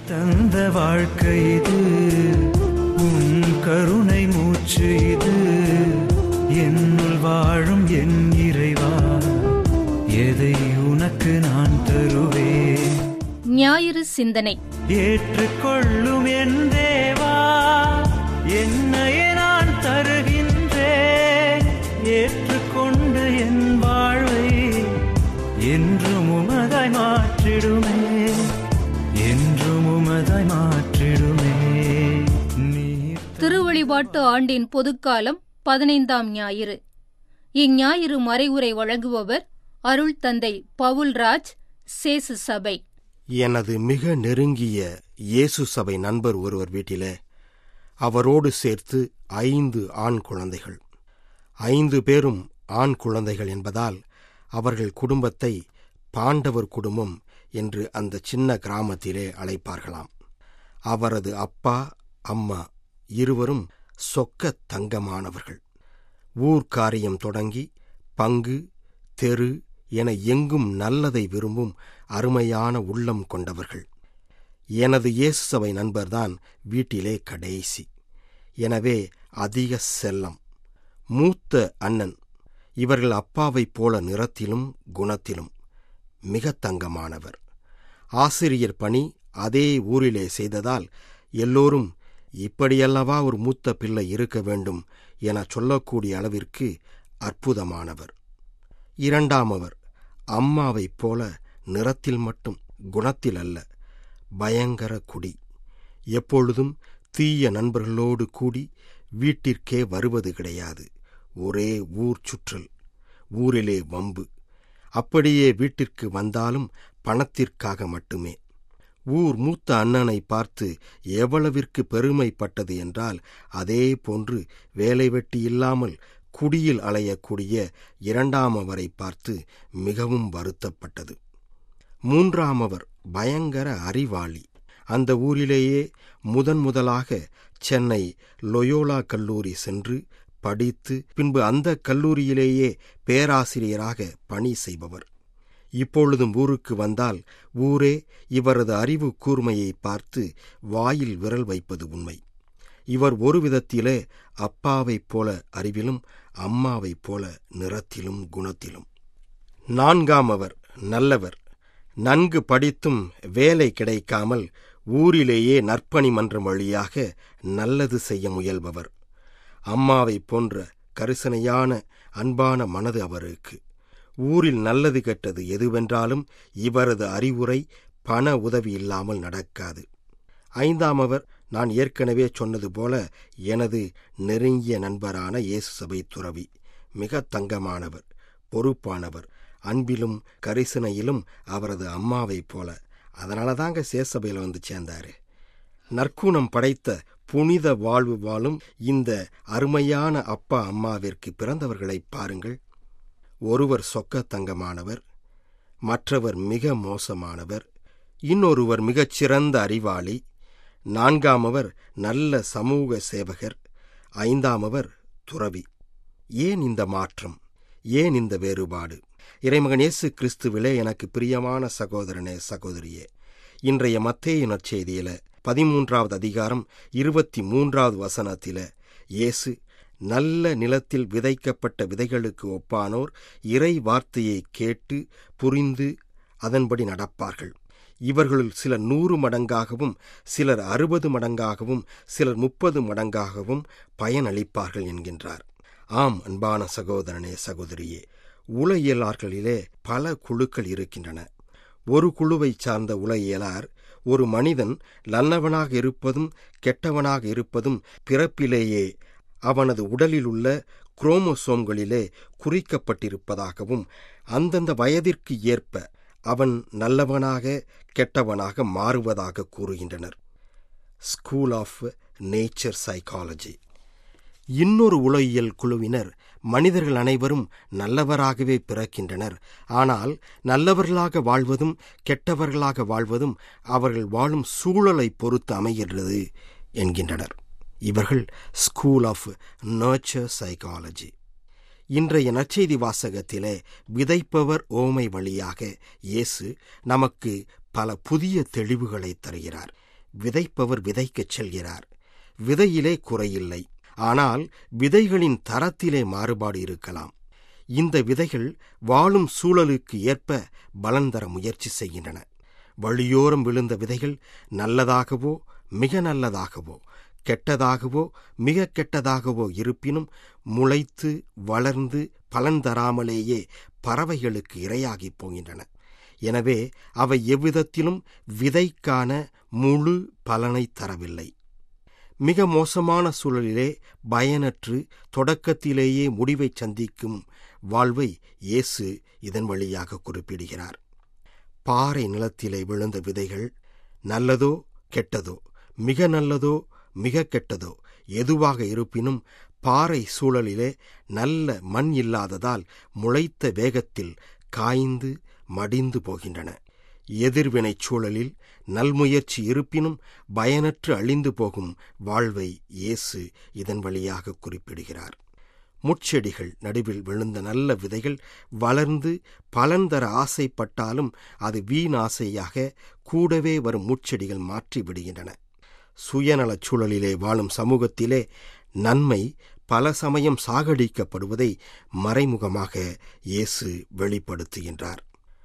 தந்த வாழ்க்கை இது உன் கருணை மூச்சு இது என்னுள் வாழும் என் இறைவா எதை உனக்கு நான் தருவேன் ஞாயிறு சிந்தனை ஏற்றுக்கொள்ளும் என் தேவா என்னையே நான் தருகின்றேன் ஏற்றுக்கொண்டு என் வாழ்வை என்றும் உமதாய் மாற்றிடுமே என்றும் உமதாய் மாற்றிடுமே நீர் திருவழிபாட்டு ஆண்டின் பொதுக்காலம் பதினைந்தாம் ஞாயிறு இஞ்ஞாயிறு மறைவுரை வழங்குபவர் அருள் தந்தை பவுல்ராஜ் சேசு சபை எனது மிக நெருங்கிய இயேசு சபை நண்பர் ஒருவர் வீட்டிலே அவரோடு சேர்த்து ஐந்து ஆண் குழந்தைகள் ஐந்து பேரும் ஆண் குழந்தைகள் என்பதால் அவர்கள் குடும்பத்தை பாண்டவர் குடும்பம் என்று அந்த சின்ன கிராமத்திலே அழைப்பார்களாம் அவரது அப்பா அம்மா இருவரும் சொக்க தங்கமானவர்கள் ஊர் காரியம் தொடங்கி பங்கு தெரு என எங்கும் நல்லதை விரும்பும் அருமையான உள்ளம் கொண்டவர்கள் எனது இயேசு சபை நண்பர்தான் வீட்டிலே கடைசி எனவே அதிக செல்லம் மூத்த அண்ணன் இவர்கள் அப்பாவைப் போல நிறத்திலும் குணத்திலும் மிக தங்கமானவர் ஆசிரியர் பணி அதே ஊரிலே செய்ததால் எல்லோரும் இப்படியல்லவா ஒரு மூத்த பிள்ளை இருக்க வேண்டும் என சொல்லக்கூடிய அளவிற்கு அற்புதமானவர் இரண்டாமவர் அம்மாவைப் போல நிறத்தில் மட்டும் குணத்தில் அல்ல பயங்கர குடி எப்பொழுதும் தீய நண்பர்களோடு கூடி வீட்டிற்கே வருவது கிடையாது ஒரே ஊர் சுற்றல் ஊரிலே வம்பு அப்படியே வீட்டிற்கு வந்தாலும் பணத்திற்காக மட்டுமே ஊர் மூத்த அண்ணனை பார்த்து எவ்வளவிற்கு பெருமைப்பட்டது என்றால் அதே போன்று வேலை வெட்டி இல்லாமல் குடியில் அலையக்கூடிய இரண்டாமவரை பார்த்து மிகவும் வருத்தப்பட்டது மூன்றாமவர் பயங்கர அறிவாளி அந்த ஊரிலேயே முதன் முதலாக சென்னை லொயோலா கல்லூரி சென்று படித்து பின்பு அந்த கல்லூரியிலேயே பேராசிரியராக பணி செய்பவர் இப்பொழுதும் ஊருக்கு வந்தால் ஊரே இவரது அறிவு கூர்மையை பார்த்து வாயில் விரல் வைப்பது உண்மை இவர் ஒரு விதத்திலே அப்பாவைப் போல அறிவிலும் அம்மாவைப் போல நிறத்திலும் குணத்திலும் நான்காம் அவர் நல்லவர் நன்கு படித்தும் வேலை கிடைக்காமல் ஊரிலேயே நற்பணி மன்றம் வழியாக நல்லது செய்ய முயல்பவர் அம்மாவைப் போன்ற கரிசனையான அன்பான மனது அவருக்கு ஊரில் நல்லது கெட்டது எதுவென்றாலும் இவரது அறிவுரை பண உதவி இல்லாமல் நடக்காது ஐந்தாம் அவர் நான் ஏற்கனவே சொன்னது போல எனது நெருங்கிய நண்பரான இயேசு சபை துறவி மிக தங்கமானவர் பொறுப்பானவர் அன்பிலும் கரிசனையிலும் அவரது அம்மாவைப் போல அதனால தாங்க சேசபையில் வந்து சேர்ந்தாரு நற்குணம் படைத்த புனித வாழ்வு வாழும் இந்த அருமையான அப்பா அம்மாவிற்கு பிறந்தவர்களைப் பாருங்கள் ஒருவர் சொக்க தங்கமானவர் மற்றவர் மிக மோசமானவர் இன்னொருவர் மிகச் சிறந்த அறிவாளி நான்காமவர் நல்ல சமூக சேவகர் ஐந்தாமவர் துறவி ஏன் இந்த மாற்றம் ஏன் இந்த வேறுபாடு இறைமகன் இயேசு கிறிஸ்துவிலே எனக்கு பிரியமான சகோதரனே சகோதரியே இன்றைய மத்தேயு நற்செய்தியில பதிமூன்றாவது அதிகாரம் இருபத்தி மூன்றாவது வசனத்தில இயேசு நல்ல நிலத்தில் விதைக்கப்பட்ட விதைகளுக்கு ஒப்பானோர் இறை வார்த்தையை கேட்டு புரிந்து அதன்படி நடப்பார்கள் இவர்களுள் சிலர் நூறு மடங்காகவும் சிலர் அறுபது மடங்காகவும் சிலர் முப்பது மடங்காகவும் பயனளிப்பார்கள் என்கின்றார் ஆம் அன்பான சகோதரனே சகோதரியே உலகியலார்களிலே பல குழுக்கள் இருக்கின்றன ஒரு குழுவைச் சார்ந்த உலகியலார் ஒரு மனிதன் நல்லவனாக இருப்பதும் கெட்டவனாக இருப்பதும் பிறப்பிலேயே அவனது உடலில் உள்ள குரோமோசோம்களிலே குறிக்கப்பட்டிருப்பதாகவும் அந்தந்த வயதிற்கு ஏற்ப அவன் நல்லவனாக கெட்டவனாக மாறுவதாக கூறுகின்றனர் ஸ்கூல் ஆஃப் நேச்சர் சைக்காலஜி இன்னொரு உலகியல் குழுவினர் மனிதர்கள் அனைவரும் நல்லவராகவே பிறக்கின்றனர் ஆனால் நல்லவர்களாக வாழ்வதும் கெட்டவர்களாக வாழ்வதும் அவர்கள் வாழும் சூழலை பொறுத்து அமைகின்றது என்கின்றனர் இவர்கள் ஸ்கூல் ஆஃப் நர்ச்சர் சைக்காலஜி இன்றைய நற்செய்தி வாசகத்திலே விதைப்பவர் ஓமை வழியாக இயேசு நமக்கு பல புதிய தெளிவுகளை தருகிறார் விதைப்பவர் விதைக்கச் செல்கிறார் விதையிலே குறையில்லை ஆனால் விதைகளின் தரத்திலே மாறுபாடு இருக்கலாம் இந்த விதைகள் வாழும் சூழலுக்கு ஏற்ப பலன் தர முயற்சி செய்கின்றன வழியோரம் விழுந்த விதைகள் நல்லதாகவோ மிக நல்லதாகவோ கெட்டதாகவோ மிக கெட்டதாகவோ இருப்பினும் முளைத்து வளர்ந்து பலன் தராமலேயே பறவைகளுக்கு இரையாகிப் போகின்றன எனவே அவை எவ்விதத்திலும் விதைக்கான முழு பலனை தரவில்லை மிக மோசமான சூழலிலே பயனற்று தொடக்கத்திலேயே முடிவை சந்திக்கும் வாழ்வை இயேசு இதன் வழியாக குறிப்பிடுகிறார் பாறை நிலத்திலே விழுந்த விதைகள் நல்லதோ கெட்டதோ மிக நல்லதோ மிக கெட்டதோ எதுவாக இருப்பினும் பாறை சூழலிலே நல்ல மண் இல்லாததால் முளைத்த வேகத்தில் காய்ந்து மடிந்து போகின்றன எதிர்வினைச் சூழலில் நல்முயற்சி இருப்பினும் பயனற்று அழிந்து போகும் வாழ்வை இயேசு இதன் வழியாக குறிப்பிடுகிறார் முட்செடிகள் நடுவில் விழுந்த நல்ல விதைகள் வளர்ந்து பலன் தர ஆசைப்பட்டாலும் அது வீண் ஆசையாக கூடவே வரும் முட்செடிகள் மாற்றி விடுகின்றன சுயநலச் சூழலிலே வாழும் சமூகத்திலே நன்மை பல சமயம் சாகடிக்கப்படுவதை மறைமுகமாக இயேசு வெளிப்படுத்துகின்றார்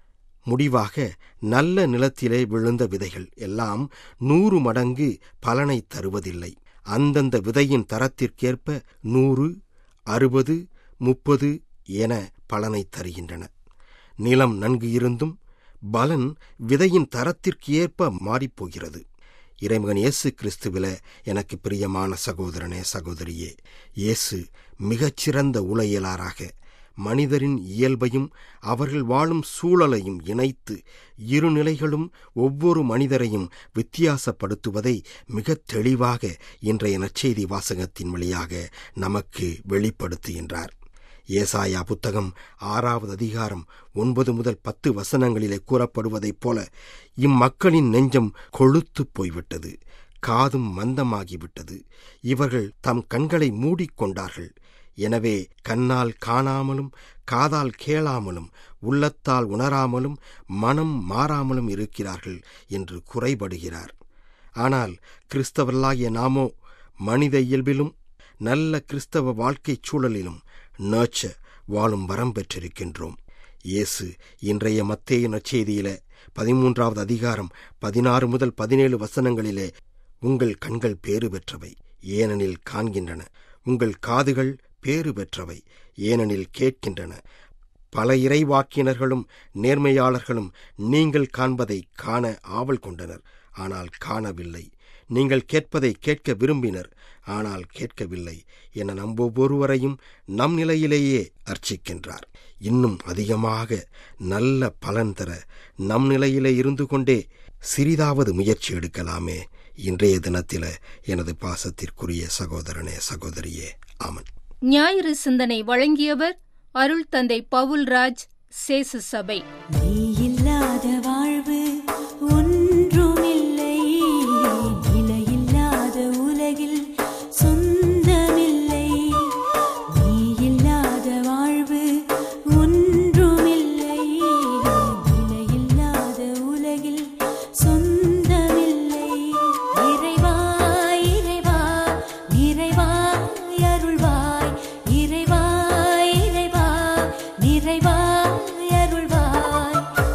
முடிவாக நல்ல நிலத்திலே விழுந்த விதைகள் எல்லாம் நூறு மடங்கு பலனை தருவதில்லை அந்தந்த விதையின் தரத்திற்கேற்ப நூறு அறுபது முப்பது என பலனை தருகின்றன நிலம் நன்கு இருந்தும் பலன் விதையின் தரத்திற்கு ஏற்ப மாறிப்போகிறது இறைமகன் இயேசு கிறிஸ்துவில எனக்கு பிரியமான சகோதரனே சகோதரியே இயேசு மிகச்சிறந்த உளையலாராக மனிதரின் இயல்பையும் அவர்கள் வாழும் சூழலையும் இணைத்து இரு நிலைகளும் ஒவ்வொரு மனிதரையும் வித்தியாசப்படுத்துவதை மிகத் தெளிவாக இன்றைய நற்செய்தி வாசகத்தின் வழியாக நமக்கு வெளிப்படுத்துகின்றார் ஏசாயா புத்தகம் ஆறாவது அதிகாரம் ஒன்பது முதல் பத்து வசனங்களிலே கூறப்படுவதைப் போல இம்மக்களின் நெஞ்சம் கொழுத்துப் போய்விட்டது காதும் மந்தமாகிவிட்டது இவர்கள் தம் கண்களை மூடிக்கொண்டார்கள் எனவே கண்ணால் காணாமலும் காதால் கேளாமலும் உள்ளத்தால் உணராமலும் மனம் மாறாமலும் இருக்கிறார்கள் என்று குறைபடுகிறார் ஆனால் கிறிஸ்தவர்களாகிய நாமோ மனித இயல்பிலும் நல்ல கிறிஸ்தவ வாழ்க்கைச் சூழலிலும் நர்ச்ச வாழும் வரம் பெற்றிருக்கின்றோம் இயேசு இன்றைய மத்தேய நற்செய்தியில பதிமூன்றாவது அதிகாரம் பதினாறு முதல் பதினேழு வசனங்களிலே உங்கள் கண்கள் பேறு பெற்றவை ஏனெனில் காண்கின்றன உங்கள் காதுகள் பேறு பெற்றவை ஏனெனில் கேட்கின்றன பல இறைவாக்கினர்களும் நேர்மையாளர்களும் நீங்கள் காண்பதை காண ஆவல் கொண்டனர் ஆனால் காணவில்லை நீங்கள் கேட்பதை கேட்க விரும்பினர் ஆனால் கேட்கவில்லை என நம் ஒவ்வொருவரையும் நம் நிலையிலேயே அர்ச்சிக்கின்றார் இன்னும் அதிகமாக நல்ல பலன் தர நம் நிலையிலே இருந்து கொண்டே சிறிதாவது முயற்சி எடுக்கலாமே இன்றைய தினத்தில எனது பாசத்திற்குரிய சகோதரனே சகோதரியே ஆமன் ஞாயிறு சிந்தனை வழங்கியவர் அருள் தந்தை பவுல்ராஜ் சேசு சபை நீ இல்லாத வாழ்வு ஒன்றுமில்லை நிலையில்லாத உலகில் சொந்தமில்லை நீ இல்லாத வாழ்வு ஒன்றுமில்லை நிலையில்லாத உலகில் சொந்தமில்லை இறைவா இறைவா நிறைவாய் அருள்வாய் இறைவா இறைவா நிறைவாய் அருள்வாய்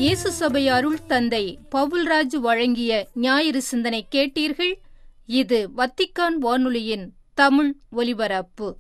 இயேசு சபை அருள் தந்தை பவுல்ராஜ் வழங்கிய ஞாயிறு சிந்தனை கேட்டீர்கள் இது வத்திக்கான் வானொலியின் தமிழ் ஒலிபரப்பு